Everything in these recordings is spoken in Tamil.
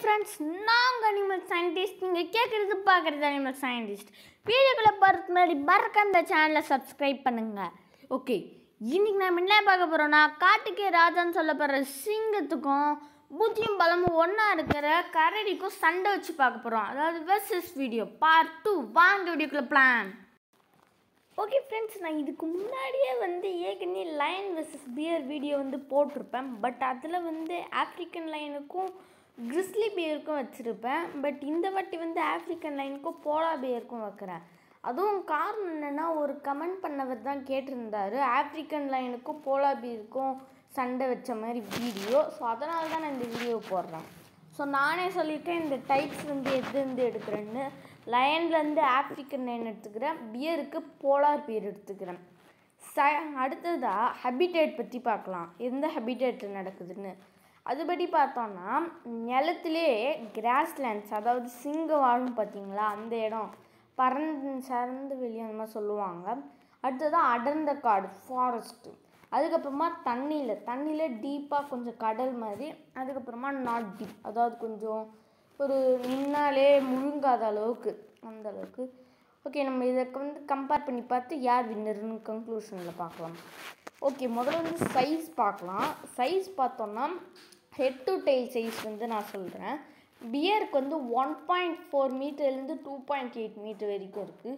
ஃப்ரெண்ட்ஸ் நாங்கள் அனிமல் சயின்டிஸ்ட் நீங்கள் கேட்குறது பார்க்குறது அனிமல் சயின்டிஸ்ட் வீடியோக்குள்ளே போகிறதுக்கு முன்னாடி மறக்க அந்த சேனலை சப்ஸ்கிரைப் பண்ணுங்கள் ஓகே இன்னைக்கு நம்ம என்ன பார்க்க போகிறோம்னா காட்டுக்கே ராஜான்னு சொல்லப்படுற சிங்கத்துக்கும் புத்தியும் பலமும் ஒன்றா இருக்கிற கரடிக்கும் சண்டை வச்சு பார்க்க போகிறோம் அதாவது வெர்சஸ் வீடியோ பார்ட் டூ வாங்க வீடியோக்குள்ளே பிளான் ஓகே ஃப்ரெண்ட்ஸ் நான் இதுக்கு முன்னாடியே வந்து ஏற்கனவே லயன் வெர்சஸ் பியர் வீடியோ வந்து போட்டிருப்பேன் பட் அதில் வந்து ஆப்ரிக்கன் லைனுக்கும் கிறிஸ்லி பியருக்கும் வச்சுருப்பேன் பட் இந்த வாட்டி வந்து ஆப்ரிக்கன் லைனுக்கும் போலா பியருக்கும் வைக்கிறேன் அதுவும் காரணம் என்னென்னா ஒரு கமெண்ட் பண்ணவர் தான் கேட்டிருந்தாரு ஆப்ரிக்கன் லைனுக்கும் போலா பியருக்கும் சண்டை வச்ச மாதிரி வீடியோ ஸோ அதனால தான் நான் இந்த வீடியோ போடுறேன் ஸோ நானே சொல்லியிருக்கேன் இந்த டைப்ஸ் வந்து எது வந்து எடுக்கிறேன்னு லயன்லேருந்து ஆப்ரிக்கன் லைன் எடுத்துக்கிறேன் பியருக்கு போலார் பியர் எடுத்துக்கிறேன் ச அடுத்ததாக ஹபிடேட் பற்றி பார்க்கலாம் எந்த ஹபிடேட் நடக்குதுன்னு அதுபடி பார்த்தோன்னா நிலத்திலே கிராஸ்லேண்ட்ஸ் அதாவது சிங்கம் வாழும் பார்த்தீங்களா அந்த இடம் பறந்து சறந்து வெளியே அந்த மாதிரி சொல்லுவாங்க அடுத்ததாக அடர்ந்த காடு ஃபாரஸ்ட்டு அதுக்கப்புறமா தண்ணியில் தண்ணியில் டீப்பாக கொஞ்சம் கடல் மாதிரி அதுக்கப்புறமா நாட் டீப் அதாவது கொஞ்சம் ஒரு நின்னாலே முழுங்காத அளவுக்கு அந்த அளவுக்கு ஓகே நம்ம இதை வந்து கம்பேர் பண்ணி பார்த்து யார் வின்னர்னு கன்க்ளூஷனில் பார்க்கலாம் ஓகே முதல்ல வந்து சைஸ் பார்க்கலாம் சைஸ் பார்த்தோன்னா ஹெட் டு டெயில் சைஸ் வந்து நான் சொல்கிறேன் பியருக்கு வந்து ஒன் பாயிண்ட் ஃபோர் மீட்டர்லேருந்து டூ பாயிண்ட் எயிட் மீட்டர் வரைக்கும் இருக்குது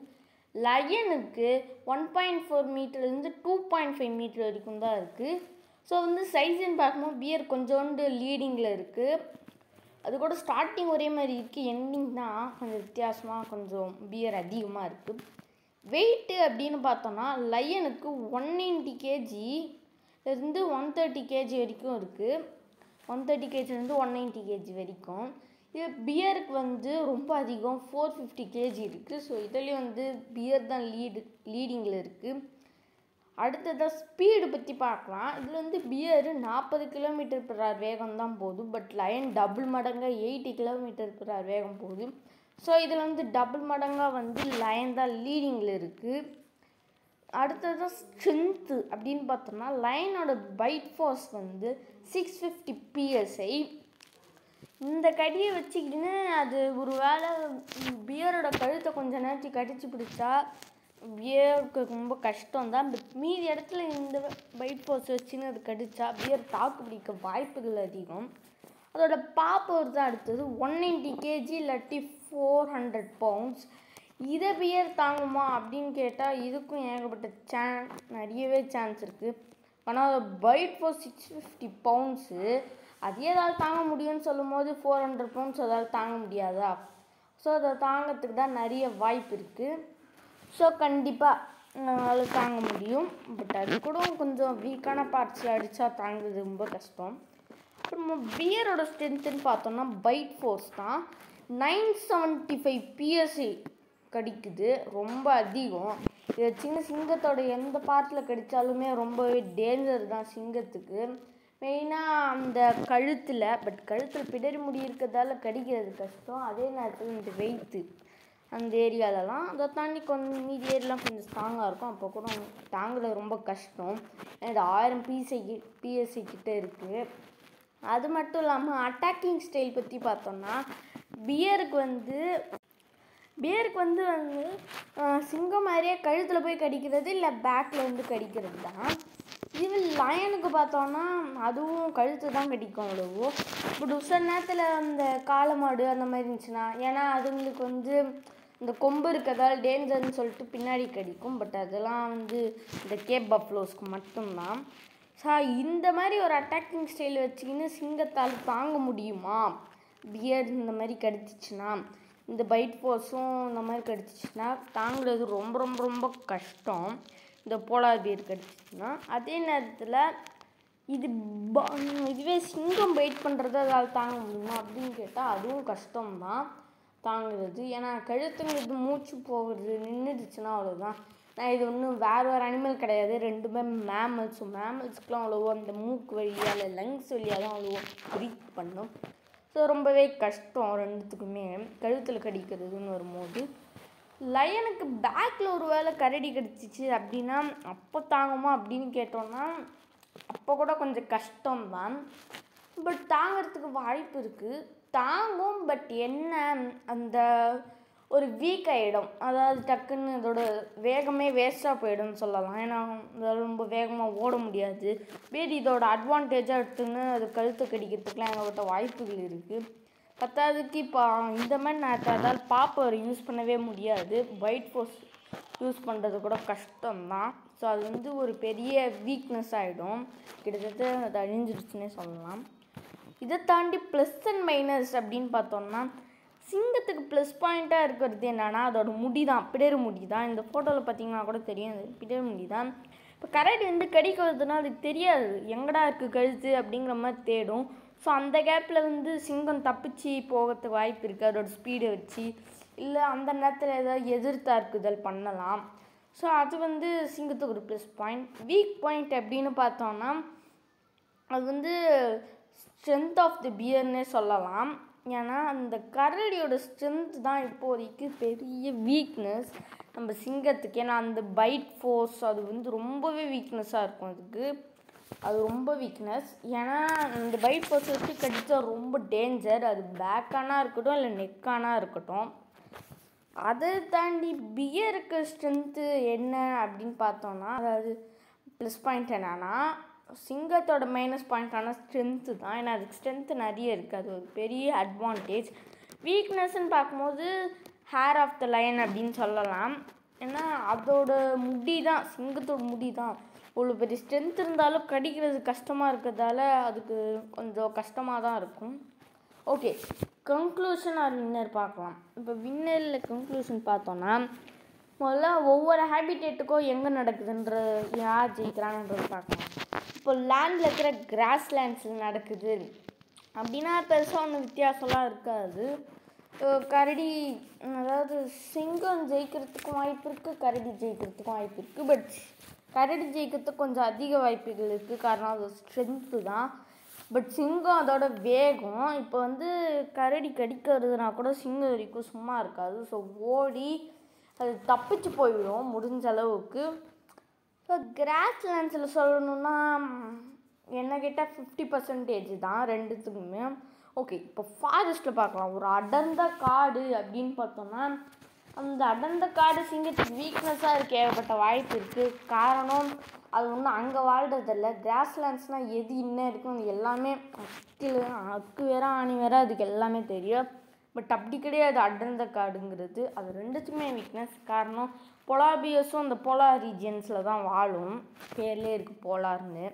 லயனுக்கு ஒன் பாயிண்ட் ஃபோர் மீட்டர்லேருந்து டூ பாயிண்ட் ஃபைவ் மீட்டர் வரைக்கும் தான் இருக்குது ஸோ வந்து சைஸ்ன்னு பார்க்கும்போது பியர் கொஞ்சோண்டு லீடிங்கில் இருக்குது அது கூட ஸ்டார்டிங் ஒரே மாதிரி இருக்குது எண்டிங் தான் கொஞ்சம் வித்தியாசமாக கொஞ்சம் பியர் அதிகமாக இருக்குது வெயிட்டு அப்படின்னு பார்த்தோன்னா லயனுக்கு ஒன் நைன்ட்டி கேஜி இருந்து ஒன் தேர்ட்டி கேஜி வரைக்கும் இருக்குது ஒன் தேர்ட்டி கேஜிலேருந்து ஒன் நைன்ட்டி கேஜி வரைக்கும் இது பியருக்கு வந்து ரொம்ப அதிகம் ஃபோர் ஃபிஃப்டி கேஜி இருக்குது ஸோ இதுலேயும் வந்து பியர் தான் லீடு லீடிங்கில் இருக்குது அடுத்ததாக ஸ்பீடு பற்றி பார்க்கலாம் இதில் வந்து பியர் நாற்பது கிலோமீட்டர் பெர் ஹவர் வேகம் தான் போகுது பட் லயன் டபுள் மடங்காக எயிட்டி கிலோமீட்டர் பெர் ஹவர் வேகம் போகுது ஸோ இதில் வந்து டபுள் மடங்காக வந்து லயன் தான் லீடிங்கில் இருக்குது அடுத்தது ஸ்ட்ரென்த்து அப்படின்னு பார்த்தோம்னா லைனோட பைட் ஃபோர்ஸ் வந்து சிக்ஸ் ஃபிஃப்டி பிஎஸ்ஐ இந்த கடியை வச்சுக்கிட்டுன்னு அது ஒரு வேளை பியரோட கழுத்தை கொஞ்சம் நேரத்துக்கு கடிச்சு பிடிச்சா பியருக்கு ரொம்ப கஷ்டம் தான் பட் மீதி இடத்துல இந்த பைட் ஃபோர்ஸ் வச்சுன்னு அது கடிச்சா பியர் தாக்கு பிடிக்க வாய்ப்புகள் அதிகம் அதோட பாப்பவர் தான் அடுத்தது ஒன் நைன்ட்டி கேஜி இல்லாட்டி ஃபோர் ஹண்ட்ரட் பவுண்ட்ஸ் இதை பியர் தாங்குமா அப்படின்னு கேட்டால் இதுக்கும் ஏகப்பட்ட சான்ஸ் நிறையவே சான்ஸ் இருக்குது ஆனால் bite force six fifty pounds அது ஏதாவது தாங்க முடியும்னு சொல்லும் போது ஃபோர் ஹண்ட்ரட் பவுண்ட்ஸ் அதாவது தாங்க முடியாதா ஸோ அதை தாங்கிறதுக்கு தான் நிறைய வாய்ப்பு இருக்குது ஸோ கண்டிப்பாக அது தாங்க முடியும் பட் அது கூட கொஞ்சம் வீக்கான பார்ட்ஸில் அடித்தா தாங்குறது ரொம்ப கஷ்டம் அப்புறம் பியரோட ஸ்ட்ரென்த்துன்னு பார்த்தோம்னா பைட் ஃபோர்ஸ் தான் நைன் செவன்ட்டி ஃபைவ் பிஎஸ்சி கடிக்குது ரொம்ப அதிகம் இது சின்ன சிங்கத்தோட எந்த பார்ட்டில் கடித்தாலுமே ரொம்பவே டேஞ்சர் தான் சிங்கத்துக்கு மெயினாக அந்த கழுத்தில் பட் கழுத்தில் பிடரி முடி இருக்கிறதால கடிக்கிறது கஷ்டம் அதே நேரத்தில் இந்த வெயிட்டு அந்த ஏரியாலலாம் அதை தாண்டி கொஞ்சம் மீதி ஏரியாலாம் கொஞ்சம் ஸ்ட்ராங்காக இருக்கும் அப்போ கூட தாங்குறது ரொம்ப கஷ்டம் இது ஆயிரம் பிஎஸ்ஐ பிஎஸ்ஐ கிட்டே இருக்குது அது மட்டும் இல்லாமல் அட்டாக்கிங் ஸ்டைல் பற்றி பார்த்தோம்னா பியருக்கு வந்து பியருக்கு வந்து வந்து சிங்கம் மாதிரியே கழுத்தில் போய் கடிக்கிறது இல்லை பேக்கில் வந்து கடிக்கிறது தான் இது லயனுக்கு பார்த்தோன்னா அதுவும் கழுத்து தான் கடிக்கும் அவ்வளவோ பட் சில நேரத்தில் அந்த காளை மாடு அந்த மாதிரி இருந்துச்சுன்னா ஏன்னா அதுங்களுக்கு வந்து இந்த கொம்பு இருக்கிறதால டேஞ்சர்னு சொல்லிட்டு பின்னாடி கடிக்கும் பட் அதெல்லாம் வந்து இந்த கேப் பஃப்ளோஸ்க்கு மட்டும்தான் ஸோ இந்த மாதிரி ஒரு அட்டாக்கிங் ஸ்டைல் வச்சுக்கின்னு சிங்கத்தால் தாங்க முடியுமா பியர் இந்த மாதிரி கடிச்சிச்சுன்னா இந்த பைட் ஃபோர்ஸும் இந்த மாதிரி கடிச்சிச்சுன்னா தாங்குறது ரொம்ப ரொம்ப ரொம்ப கஷ்டம் இந்த போலார் பியர் கடிச்சிச்சுன்னா அதே நேரத்தில் இது இதுவே சிங்கம் பைட் பண்ணுறது அதால் தாங்க முடியுமா அப்படின்னு கேட்டால் அதுவும் கஷ்டம்தான் தாங்குறது ஏன்னா கழுத்துங்கிறது மூச்சு போகிறது நின்றுடுச்சுன்னா அவ்வளோதான் நான் இது ஒன்றும் வேறு வேறு அனிமல் கிடையாது ரெண்டுமே மேமல்ஸ் மேமல்ஸ்க்குலாம் அவ்வளோவோ அந்த மூக்கு வழியாக இல்லை லங்ஸ் வழியாக தான் அவ்வளோவோ ப்ரீத் பண்ணும் ஸோ ரொம்பவே கஷ்டம் ரெண்டுத்துக்குமே கழுத்தில் கடிக்கிறதுன்னு வரும்போது லயனுக்கு பேக்கில் ஒரு வேளை கரடி கடிச்சிச்சு அப்படின்னா அப்போ தாங்குமா அப்படின்னு கேட்டோன்னா அப்போ கூட கொஞ்சம் கஷ்டம்தான் பட் தாங்கிறதுக்கு வாய்ப்பு இருக்குது தாங்கும் பட் என்ன அந்த ஒரு வீக் ஆகிடும் அதாவது டக்குன்னு இதோட வேகமே வேஸ்ட்டாக போயிடும்னு சொல்லலாம் ஏன்னா இதால ரொம்ப வேகமாக ஓட முடியாது வேறு இதோட அட்வான்டேஜாக எடுத்துன்னு அது கழுத்தை கடிக்கிறதுக்குலாம் எங்கள்கிட்ட வாய்ப்புகள் இருக்குது பத்தாவதுக்கு இப்போ இந்த மாதிரி நேரத்தில் அதால் பாப்பர் யூஸ் பண்ணவே முடியாது ஒயிட் ஃபோர்ஸ் யூஸ் பண்ணுறது கூட கஷ்டம்தான் ஸோ அது வந்து ஒரு பெரிய வீக்னஸ் ஆகிடும் கிட்டத்தட்ட அது அழிஞ்சிருச்சுன்னே சொல்லலாம் இதை தாண்டி ப்ளஸ் அண்ட் மைனஸ் அப்படின்னு பார்த்தோம்னா சிங்கத்துக்கு ப்ளஸ் பாயிண்ட்டாக இருக்கிறது என்னன்னா அதோட முடி தான் பிடர் முடி தான் இந்த ஃபோட்டோவில் பார்த்தீங்கன்னா கூட தெரியும் அது பிடர் முடி தான் இப்போ கரடி வந்து கடிக்க வருதுன்னா அதுக்கு தெரியாது எங்கடா இருக்குது கழுத்து அப்படிங்கிற மாதிரி தேடும் ஸோ அந்த கேப்பில் வந்து சிங்கம் தப்பிச்சு போகிறதுக்கு வாய்ப்பு இருக்குது அதோட ஸ்பீடை வச்சு இல்லை அந்த நேரத்தில் ஏதாவது எதிர்த்தாக்குதல் பண்ணலாம் ஸோ அது வந்து சிங்கத்துக்கு ஒரு ப்ளஸ் பாயிண்ட் வீக் பாயிண்ட் அப்படின்னு பார்த்தோம்னா அது வந்து ஸ்ட்ரென்த் ஆஃப் தி பியர்னே சொல்லலாம் ஏன்னா அந்த கரடியோட ஸ்ட்ரென்த் தான் இப்போதைக்கு பெரிய வீக்னஸ் நம்ம சிங்கத்துக்கு ஏன்னா அந்த பைட் ஃபோர்ஸ் அது வந்து ரொம்பவே வீக்னஸாக இருக்கும் அதுக்கு அது ரொம்ப வீக்னஸ் ஏன்னா அந்த பைட் ஃபோர்ஸ் வச்சு கடிச்சா ரொம்ப டேஞ்சர் அது பேக்கானா இருக்கட்டும் இல்லை நெக்கானா இருக்கட்டும் அதை தாண்டி பியருக்கு ஸ்ட்ரென்த்து என்ன அப்படின்னு பார்த்தோன்னா அதாவது ப்ளஸ் பாயிண்ட் என்னன்னா சிங்கத்தோட மைனஸ் பாயிண்டான ஸ்ட்ரென்த்து தான் ஏன்னா அதுக்கு ஸ்ட்ரென்த்து நிறைய இருக்குது அது ஒரு பெரிய அட்வான்டேஜ் வீக்னஸ்ன்னு பார்க்கும்போது ஹேர் ஆஃப் த லைன் அப்படின்னு சொல்லலாம் ஏன்னா அதோட முடி தான் சிங்கத்தோட முடி தான் இவ்வளோ பெரிய ஸ்ட்ரென்த் இருந்தாலும் கடிக்கிறது கஷ்டமாக இருக்கிறதால அதுக்கு கொஞ்சம் கஷ்டமாக தான் இருக்கும் ஓகே கன்க்ளூஷன் ஆர் வின்னர் பார்க்கலாம் இப்போ வின்னரில் கன்க்ளூஷன் பார்த்தோன்னா முதல்ல ஒவ்வொரு ஹேபிடேட்டுக்கும் எங்கே நடக்குதுன்ற யார் ஜெயிக்கிறான்ன்றது பார்க்கலாம் இப்போ லேண்டில் இருக்கிற கிராஸ் லேண்ட்ஸில் நடக்குது அப்படின்னா பெருசாக ஒன்றும் வித்தியாசம்லாம் இருக்காது அஹ் கரடி அதாவது சிங்கம் ஜெயிக்கிறதுக்கும் வாய்ப்பு இருக்குது கரடி ஜெயிக்கிறதுக்கும் வாய்ப்பு இருக்குது பட் கரடி ஜெயிக்கிறதுக்கு கொஞ்சம் அதிக வாய்ப்புகள் இருக்குது காரணம் அது ஸ்ட்ரென்த்து தான் பட் சிங்கம் அதோட வேகம் இப்போ வந்து கரடி கடிக்கிறதுனா கூட சிங்கம் வரைக்கும் சும்மா இருக்காது ஸோ ஓடி அது தப்பிச்சு போயிடும் முடிஞ்ச அளவுக்கு ஸோ கிராஸ் லேண்ட்ஸில் சொல்லணுன்னா என்ன கேட்டால் ஃபிஃப்டி பர்சன்டேஜ் தான் ரெண்டுத்துக்குமே ஓகே இப்போ ஃபாரஸ்ட்டில் பார்க்கலாம் ஒரு அடர்ந்த காடு அப்படின்னு பார்த்தோம்னா அந்த அடர்ந்த காடு சிங்கத்துக்கு வீக்னஸாக இருக்க ஏகப்பட்ட வாய்ப்பு இருக்குது காரணம் அது ஒன்றும் அங்கே வாழ்கிறதில்ல கிராஸ்லேண்ட்ஸ்னால் எது இன்னும் இருக்கும் அது எல்லாமே அக்கு அக்கு வேற ஆணி வேற அதுக்கு எல்லாமே தெரியும் பட் அப்படி கிடையாது அடர்ந்த காடுங்கிறது அது ரெண்டுத்துக்குமே வீக்னஸ் காரணம் பொலாபியஸும் அந்த போலார் ரீஜியன்ஸில் தான் வாழும் பேர்லேயே இருக்குது போலார்னு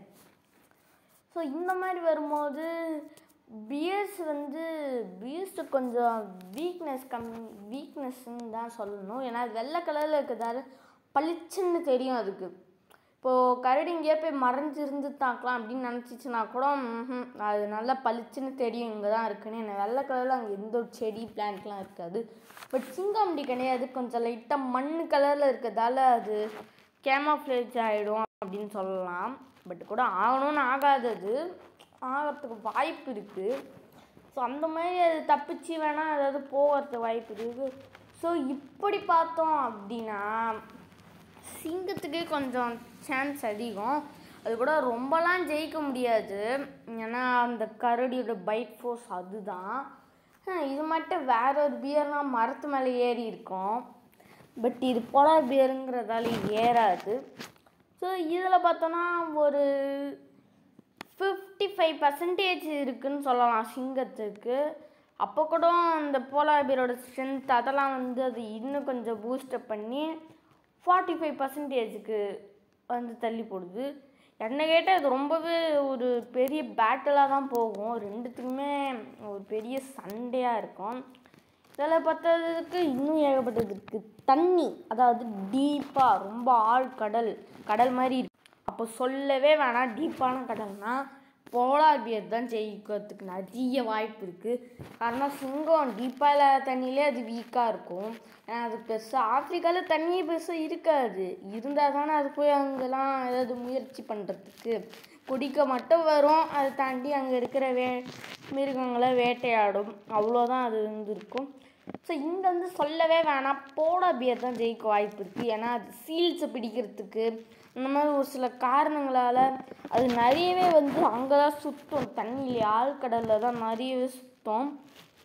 ஸோ இந்த மாதிரி வரும்போது பியர்ஸ் வந்து பியர்ஸு கொஞ்சம் வீக்னஸ் கம் வீக்னஸ்ன்னு தான் சொல்லணும் ஏன்னா அது வெள்ளை கலரில் இருக்கிறதால பளிச்சுன்னு தெரியும் அதுக்கு இப்போது கரடி இங்கேயே போய் மறைஞ்சிருந்து தாக்கலாம் அப்படின்னு நினச்சிச்சுன்னா கூட ம்ஹும், அது நல்லா பளிச்சுன்னு தெரியும் இங்கே தான் இருக்குன்னு என்ன வெள்ளை கலரில் அங்கே எந்த ஒரு செடி பிளான்ட்லாம் இருக்காது பட் சிங்கம் அப்படி கிடையாது கொஞ்சம் லைட்டாக மண் கலரில் இருக்கிறதால அது கேமாஃப்ளேஜ் ஆகிடும் அப்படின்னு சொல்லலாம் பட் கூட ஆகணும்னு ஆகாதது ஆகிறதுக்கு வாய்ப்பு இருக்குது ஸோ அந்த மாதிரி அது தப்பிச்சு வேணால் அதாவது போகிறதுக்கு வாய்ப்பு இருக்குது ஸோ இப்படி பார்த்தோம் அப்படின்னா சிங்கத்துக்கே கொஞ்சம் சான்ஸ் அதிகம் அது கூட ரொம்பலாம் ஜெயிக்க முடியாது ஏன்னா அந்த கரடியோட பைட் ஃபோர்ஸ் அதுதான் ஆஹ் இது மட்டும் வேற ஒரு பியர்னா மரத்து மேலே ஏறி இருக்கும் பட் இது போலார் பியருங்கிறதால ஏறாது ஸோ இதில் பார்த்தோன்னா ஒரு ஃபிஃப்டி ஃபைவ் பர்சன்டேஜ் இருக்குன்னு சொல்லலாம் சிங்கத்துக்கு அப்போ கூட அந்த போலார் பியரோட ஸ்ட்ரென்த் அதெல்லாம் வந்து அது இன்னும் கொஞ்சம் பூஸ்டப் பண்ணி ஃபார்ட்டி ஃபைவ் பர்சன்டேஜுக்கு வந்து தள்ளி போடுது என்ன கேட்டால் இது ரொம்பவே ஒரு பெரிய பேட்டலாக தான் போகும் ரெண்டுத்துக்குமே ஒரு பெரிய சண்டையாக இருக்கும் இதில் பார்த்ததுக்கு இன்னும் ஏகப்பட்டது இருக்குது தண்ணி அதாவது டீப்பாக ரொம்ப ஆழ் கடல் கடல் மாதிரி இருக்கு அப்போ சொல்லவே வேணாம் டீப்பான கடல்னா போலார் பியர் தான் ஜெயிக்கிறதுக்கு நிறைய வாய்ப்பு இருக்குது காரணம் சிங்கம் டீப்பாக இல்லாத தண்ணியிலே அது வீக்காக இருக்கும் ஏன்னா அது பெருசாக ஆஃப்ரிக்காவில் தண்ணியே பெருசாக இருக்காது இருந்தால் தானே அது போய் அங்கெல்லாம் ஏதாவது முயற்சி பண்ணுறதுக்கு குடிக்க மட்டும் வரும் அதை தாண்டி அங்கே இருக்கிற வே மிருகங்களை வேட்டையாடும் அவ்வளோதான் அது வந்து இருக்கும் ஸோ இங்கே வந்து சொல்லவே வேணாம் போடா பியர் தான் ஜெயிக்க வாய்ப்பு இருக்குது ஏன்னா அது சீல்ஸை பிடிக்கிறதுக்கு இந்த மாதிரி ஒரு சில காரணங்களால் அது நிறையவே வந்து அங்கே தான் சுற்றும் தண்ணியிலே ஆழ்கடலில் தான் நிறையவே சுற்றும்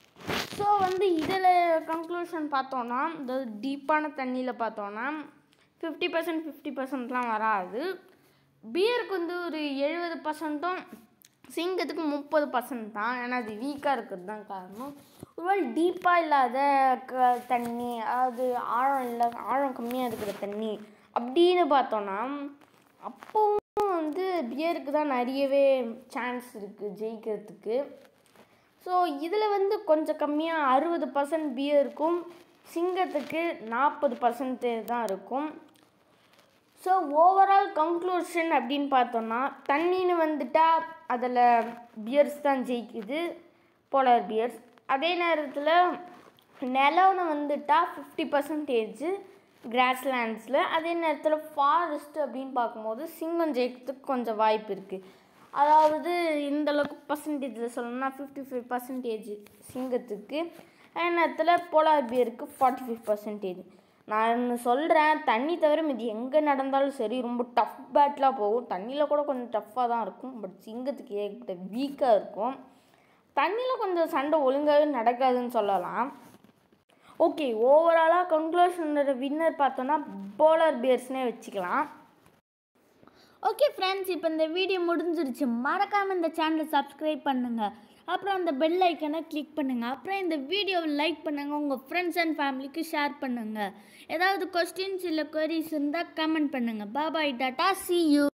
ஸோ வந்து இதில் கன்க்ளூஷன் பார்த்தோன்னா இந்த டீப்பான தண்ணியில் பார்த்தோன்னா ஃபிஃப்டி பர்சன்ட் ஃபிஃப்டி பர்சன்ட்லாம் வராது பியருக்கு வந்து ஒரு எழுபது பர்சன்ட்டும் சிங்கத்துக்கு முப்பது பர்சன்ட் தான் ஏன்னா அது வீக்காக இருக்கிறது தான் காரணம் ஒருவேளை டீப்பாக இல்லாத க தண்ணி அதாவது ஆழம் இல்லை ஆழம் கம்மியாக இருக்கிற தண்ணி அப்படின்னு பார்த்தோன்னா அப்போவும் வந்து பியருக்கு தான் நிறையவே சான்ஸ் இருக்குது ஜெயிக்கிறதுக்கு ஸோ இதில் வந்து கொஞ்சம் கம்மியாக அறுபது பர்சன்ட் பியர் இருக்கும் சிங்கத்துக்கு நாற்பது பர்சன்டேஜ் தான் இருக்கும் ஸோ ஓவரால் கன்க்ளூஷன் அப்படின்னு பார்த்தோன்னா தண்ணின்னு வந்துட்டா அதில் பியர்ஸ் தான் ஜெயிக்குது போலார் பியர்ஸ் அதே நேரத்தில் நிலம்னு வந்துட்டா ஃபிஃப்டி பர்சன்டேஜ் கிராஸ்லேண்ட்ஸில் அதே நேரத்தில் ஃபாரஸ்ட் அப்படின்னு பார்க்கும்போது சிங்கம் ஜெயிக்கிறதுக்கு கொஞ்சம் வாய்ப்பு இருக்குது அதாவது இந்த அளவுக்கு பர்சன்டேஜில் சொல்லணும்னா ஃபிஃப்டி ஃபைவ் பர்சன்டேஜ் சிங்கத்துக்கு அதே நேரத்தில் polar bear forty five percentage நான் சொல்கிறேன் தண்ணி தவிர மீதி எங்கே நடந்தாலும் சரி ரொம்ப டஃப் பேட்லாக போகும் தண்ணியில் கூட கொஞ்சம் டஃப்பாக தான் இருக்கும் பட் சிங்கத்துக்கு ஏகப்பட்ட வீக்காக இருக்கும் தண்ணியில் கொஞ்சம் சண்டை ஒழுங்காகவே நடக்காதுன்னு சொல்லலாம் ஓகே ஓவராலாக கன்க்ளூஷனோட வின்னர் பார்த்தோன்னா போலார் பியர்ஸ்னே வச்சுக்கலாம் ஓகே ஃப்ரெண்ட்ஸ் இப்போ இந்த வீடியோ முடிஞ்சிருச்சு மறக்காமல் இந்த சேனலை சப்ஸ்கிரைப் பண்ணுங்கள் அப்புறம் அந்த பெல் ஐக்கனை கிளிக் பண்ணுங்கள் அப்புறம் இந்த வீடியோவை லைக் பண்ணுங்கள் உங்கள் ஃப்ரெண்ட்ஸ் அண்ட் ஃபேமிலிக்கு ஷேர் பண்ணுங்கள் ஏதாவது கொஸ்டின்ஸ் இல்லை queries இருந்தால் கமெண்ட் பண்ணுங்கள் பாபாய் டாட்டா சி யூ